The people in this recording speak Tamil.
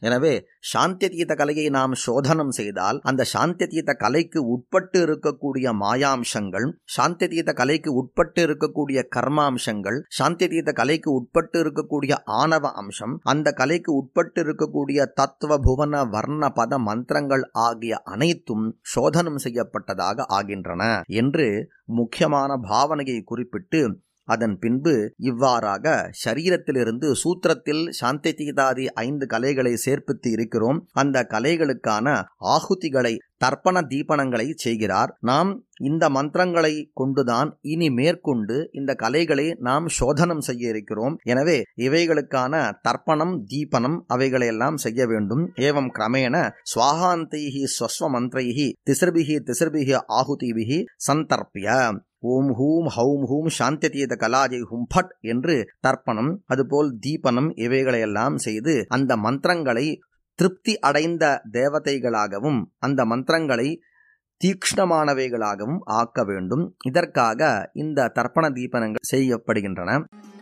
எனவே சாந்தியதீத கலையை நாம் சோதனம் செய்தால் அந்த சாந்தியதீத கலைக்கு உட்பட்டு இருக்கக்கூடிய மாயாம்சங்கள் சாந்தியதீத கலைக்கு உட்பட்டு இருக்கக்கூடிய கர்மாம்சங்கள் சாந்தியதீத கலைக்கு உட்பட்டு இருக்கக்கூடிய ஆணவ அம்சம் அந்த கலைக்கு உட்பட்டு இருக்கக்கூடிய தத்துவ புவன வர்ண பத மந்திரங்கள் ஆகிய அனைத்தும் சோதனம் செய்யப்பட்டதாக ஆகின்றன என்று முக்கியமான பாவனையை குறிப்பிட்டு அதன் பின்பு இவ்வாறாக சரீரத்திலிருந்து சூத்திரத்தில் சாந்தி தீதாதி ஐந்து கலைகளை சேர்ப்பித்து இருக்கிறோம் அந்த கலைகளுக்கான ஆகுதிகளை தர்ப்பண தீபனங்களை செய்கிறார் நாம் இந்த மந்திரங்களை கொண்டுதான் இனி மேற்கொண்டு இந்த கலைகளை நாம் சோதனம் செய்ய இருக்கிறோம் எனவே இவைகளுக்கான தர்ப்பணம் தீபனம் அவைகளையெல்லாம் செய்ய வேண்டும் ஏவம் கிரமேண சுவாகாந்தைஹி ஸ்வஸ்வ மந்திரைஹி திசிர்பிகி திசிர்பிகி ஆகுதிபிகி சந்தர்ப்பிய ஓம் ஹூம் ஹௌம் ஹூம் சாந்தியதீத கலாஜை ஹும் ஃபட் என்று தர்ப்பணம் அதுபோல் தீபனம் இவைகளையெல்லாம் செய்து அந்த மந்திரங்களை திருப்தி அடைந்த தேவதைகளாகவும் அந்த மந்திரங்களை தீக்ஷ்ணமானவைகளாகவும் ஆக்க வேண்டும் இதற்காக இந்த தர்ப்பண தீபனங்கள் செய்யப்படுகின்றன